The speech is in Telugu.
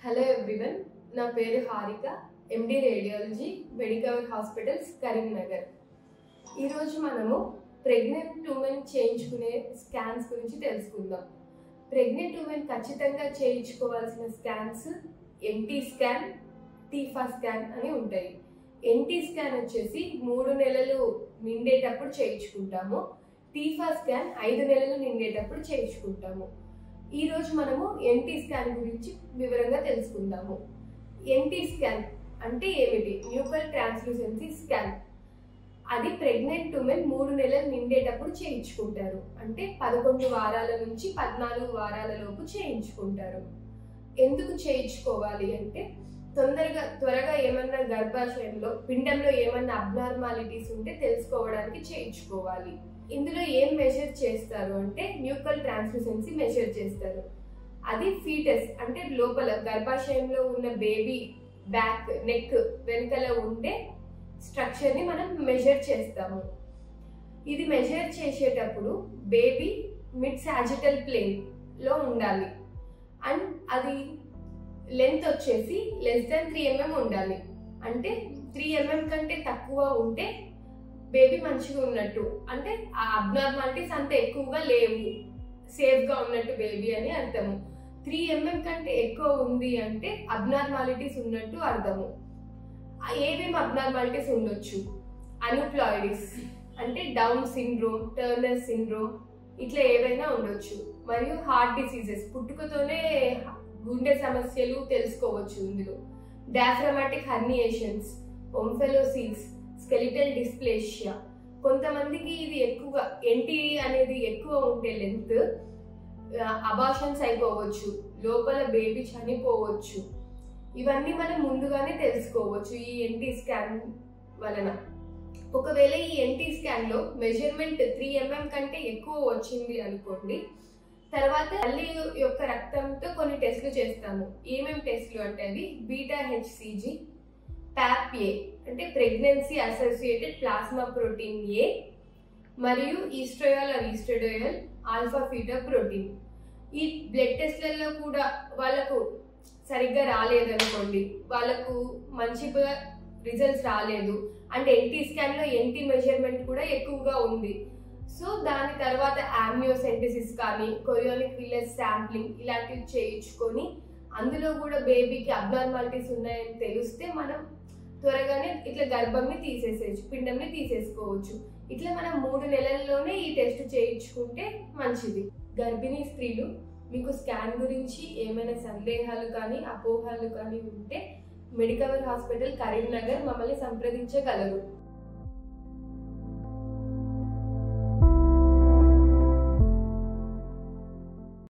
హలో ఎవ్రీవన్ నా పేరు Harika MD radiology Medicover hospitals Karimnagar ఈరోజు మనము ప్రెగ్నెంట్ ఉమెన్ చేయించుకునే స్కాన్స్ గురించి తెలుసుకుందాం ప్రెగ్నెంట్ ఉమెన్ ఖచ్చితంగా చేయించుకోవాల్సిన scans NT scan TIFFA scan అని ఉంటాయి ఎన్టీ స్కాన్ వచ్చేసి మూడు నెలలు నిండేటప్పుడు చేయించుకుంటాము టీఫా స్కాన్ ఐదు నెలలు నిండేటప్పుడు చేయించుకుంటాము ఈ రోజు మనము ఎన్టీ స్కాన్ గురించి వివరంగా తెలుసుకుందాము ఎన్టీ స్కాన్ అంటే ఏమిటి న్యూకల్ ట్రాన్స్లూసెన్సీ స్కాన్ అది ప్రెగ్నెంట్ ఉమెన్ మూడు నెలలు నిండేటప్పుడు చేయించుకుంటారు అంటే పదకొండు వారాల నుంచి పద్నాలుగు వారాల లోపు చేయించుకుంటారు ఎందుకు చేయించుకోవాలి అంటే తొందరగా త్వరగా ఏమన్నా గర్భాశయంలో పిండంలో ఏమన్నా అబ్నార్మాలిటీస్ ఉంటే తెలుసుకోవడానికి చేయించుకోవాలి ఇందులో ఏం మెజర్ చేస్తారు అంటే న్యూకల్ ట్రాన్స్లూసెన్సీ మెజర్ చేస్తారు అది ఫీటస్ అంటే లోపల గర్భాశయంలో ఉన్న బేబీ బ్యాక్ నెక్ వెనకల ఉండే స్ట్రక్చర్ ని మనం మెజర్ చేస్తాము ఇది మెజర్ చేసేటప్పుడు బేబీ మిడ్ సాజిటల్ ప్లేన్ లో ఉండాలి అండ్ అది లెంత్ వచ్చేసి లెస్ దాన్ త్రీ ఎంఎం ఉండాలి అంటే త్రీ ఎంఎం కంటే తక్కువ ఉంటే బేబీ మంచిగా ఉన్నట్టు అంటే ఆ అబ్నార్మాలిటీస్ అంత ఎక్కువగా లేవు సేఫ్ గా ఉన్నట్టు బేబీ అని అర్థము త్రీ ఎంఎం కంటే ఎక్కువ ఉంది అంటే అబ్నార్మాలిటీస్ ఉన్నట్టు అర్థము ఆ ఏమేమి అబ్నార్మాలిటీస్ ఉండొచ్చు అనుప్లాయిడిస్ అంటే డౌన్ సిండ్రోమ్ టర్నర్ సిండ్రోమ్ ఇట్లా ఏవైనా ఉండొచ్చు మరియు హార్ట్ డిసీజెస్ పుట్టుకతోనే గుండె సమస్యలు తెలుసుకోవచ్చు ఇందులో diaphragmatic herniations omphaloceles skeletal dysplasia కొంతమందికి ఇది ఎక్కువ ఎన్టీ అనేది ఎక్కువ ఉంటే లెంత్ అబాషన్స్ అయిపోవచ్చు లోపల బేబీ చనిపోవచ్చు ఇవన్నీ మనం ముందుగానే తెలుసుకోవచ్చు ఈ ఎన్టీ స్కాన్ వలన ఒకవేళ ఈ ఎన్టీ స్కాన్ లో మెజర్మెంట్ త్రీ ఎంఎం కంటే ఎక్కువ వచ్చింది అనుకోండి తర్వాత తల్లి యొక్క రక్తంతో కొన్ని టెస్ట్లు చేస్తాము ఏమేమి టెస్ట్లు అంటే అవి బీటా హెచ్సిజి ప్యాప్ ఏ అంటే pregnancy associated plasma protein A మరియు estriol or estradiol alpha feto protein ఈ బ్లడ్ టెస్ట్లలో కూడా వాళ్ళకు సరిగ్గా రాలేదనుకోండి వాళ్ళకు మంచిగా రిజల్ట్స్ రాలేదు అండ్ ఎన్టీ స్కాన్ లో ఎన్టీ మెజర్మెంట్ కూడా ఎక్కువగా ఉంది సో దాని తర్వాత ఆమ్నియోసెంటిసిస్ కానీ కొరియోనిక్ విలస్ శాంప్లింగ్ ఇలాంటివి చేయించుకొని అందులో కూడా బేబీకి అబ్నార్మాలిటీస్ ఉన్నాయని తెలిస్తే మనం త్వరగానే ఇట్లా గర్భంని తీసేసేయచ్చు పిండంని తీసేసుకోవచ్చు ఇట్లా మనం మూడు నెలల్లోనే ఈ టెస్ట్ చేయించుకుంటే మంచిది గర్భిణీ స్త్రీలు మీకు స్కాన్ గురించి ఏమైనా సందేహాలు కానీ అపోహాలు కానీ ఉంటే మెడికవర్ హాస్పిటల్ కరీంనగర్ మమ్మల్ని సంప్రదించగలరు